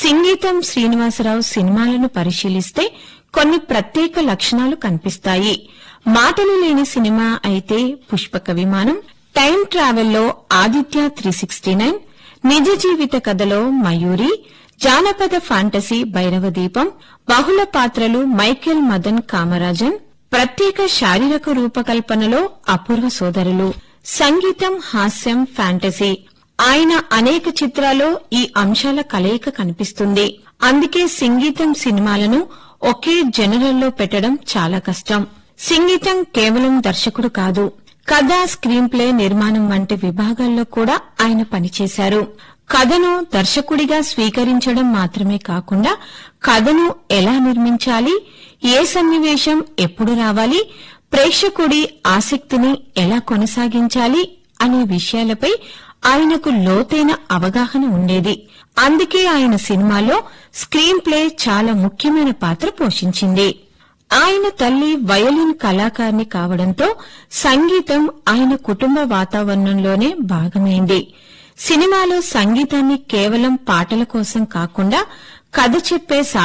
సింగీతం శ్రీనివాసరావు సినిమాలను పరిశీలిస్తే కొన్ని ప్రత్యేక లక్షణాలు కనిపిస్తాయి మాటలు లేని సినిమా అయితే పుష్పక విమానం టైం ట్రావెల్లో ఆదిత్య త్రీ సిక్స్టీ నైన్ నిజ జీవిత కథలో మయూరి జానపద ఫాంటసీ భైరవ దీపం బహుళ పాత్రలు మైకేల్ మదన్ కామరాజన్ ప్రత్యేక శారీరక రూపకల్పనలో అపూర్వ సోదరులు సంగీతం హాస్యం ఫ్యాంటసీ ఆయన అనేక చిత్రాల్లో ఈ అంశాల కలయిక కనిపిస్తుంది అందుకే సంగీతం సినిమాలను ఒకే జనరల్లో పెట్టడం చాలా కష్టం సంగీతం కేవలం దర్శకుడు కాదు కథ స్క్రీన్ ప్లే నిర్మాణం వంటి విభాగాల్లో కూడా ఆయన పనిచేశారు కథను దర్శకుడిగా స్వీకరించడం మాత్రమే కాకుండా కథను ఎలా నిర్మించాలి ఏ సన్నివేశం ఎప్పుడు రావాలి ప్రేక్షకుడి ఆసక్తిని ఎలా కొనసాగించాలి అనే విషయాలపై ఆయనకు లోతైన అవగాహన ఉండేది అందుకే ఆయన సినిమాలో స్క్రీన్ ప్లే చాలా ముఖ్యమైన పాత్ర పోషించింది ఆయన తల్లి వయలిన్ కళాకారిణి కావడంతో సంగీతం ఆయన కుటుంబ వాతావరణంలోనే భాగమైంది సినిమాలో సంగీతాన్ని కేవలం పాటల కోసం కాకుండా కథ చెప్పే